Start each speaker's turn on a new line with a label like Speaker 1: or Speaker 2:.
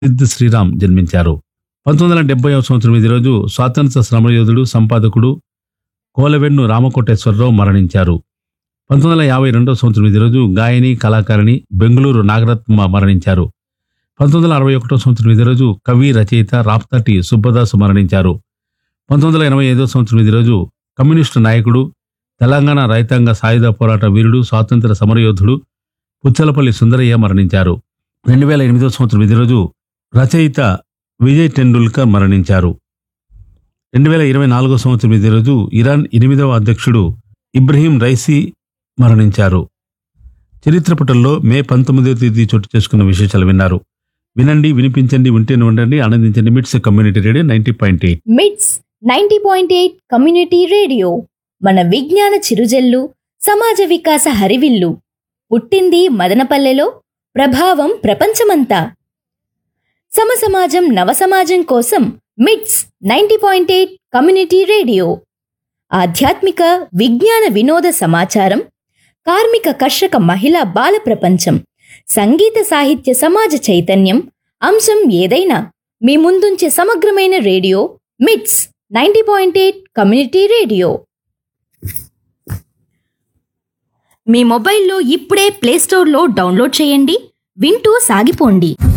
Speaker 1: సిద్ శ్రీరామ్ జన్మించారు పంతొమ్మిది వందల డెబ్బై సంవత్సరం ఇది రోజు స్వాతంత్ర సమరయోధుడు సంపాదకుడు కోలవెన్ను రామకోటేశ్వరరావు మరణించారు పంతొమ్మిది వందల యాభై రెండవ సంవత్సరం ఇది రోజు గాయని కళాకారిణి బెంగళూరు నాగరత్న మరణించారు పంతొమ్మిది వందల అరవై ఒకటో సంవత్సరం ఇది రోజు కవి రచయిత రాప్తాటి సుబ్బదాసు మరణించారు పంతొమ్మిది వందల ఎనభై ఐదో సంవత్సరం ఇది రోజు కమ్యూనిస్టు నాయకుడు తెలంగాణ రైతాంగ సాయుధ పోరాట వీరుడు స్వాతంత్ర సమరయోధుడు పుచ్చలపల్లి సుందరయ్య మరణించారు రెండు వేల ఎనిమిదో సంవత్సరం ఇది రోజు రచయిత విజయ్ టెండూల్కర్ మరణించారు రెండు వేల ఇరవై నాలుగో సంవత్సరం ఇదే రోజు ఇరాన్ ఎనిమిదవ అధ్యక్షుడు ఇబ్రహీం రైసీ మరణించారు చరిత్ర పుటల్లో మే పంతొమ్మిదవ తేదీ చోటు చేసుకున్న విశేషాలు విన్నారు వినండి వినిపించండి వింటేనే ఉండండి ఆనందించండి MITS community radio ninety point eight
Speaker 2: MITS ninety point eight community radio మన విజ్ఞాన చిరుజల్లు సమాజ వికాస హరివిల్లు పుట్టింది మదనపల్లెలో ప్రభావం ప్రపంచమంతా సమసమాజం నవసమాజం కోసం MITS ninety point eight community radio ఆధ్యాత్మిక విజ్ఞాన వినోద సమాచారం కార్మిక కర్షక మహిళా బాల ప్రపంచం సంగీత సాహిత్య సమాజ చైతన్యం అంశం ఏదైనా మీ ముందుంచే సమగ్రమైన radio MITS ninety point eight community radio మీ మొబైల్లో ఇప్పుడే ప్లేస్టోర్లో డౌన్లోడ్ చేయండి వింటూ సాగిపోండి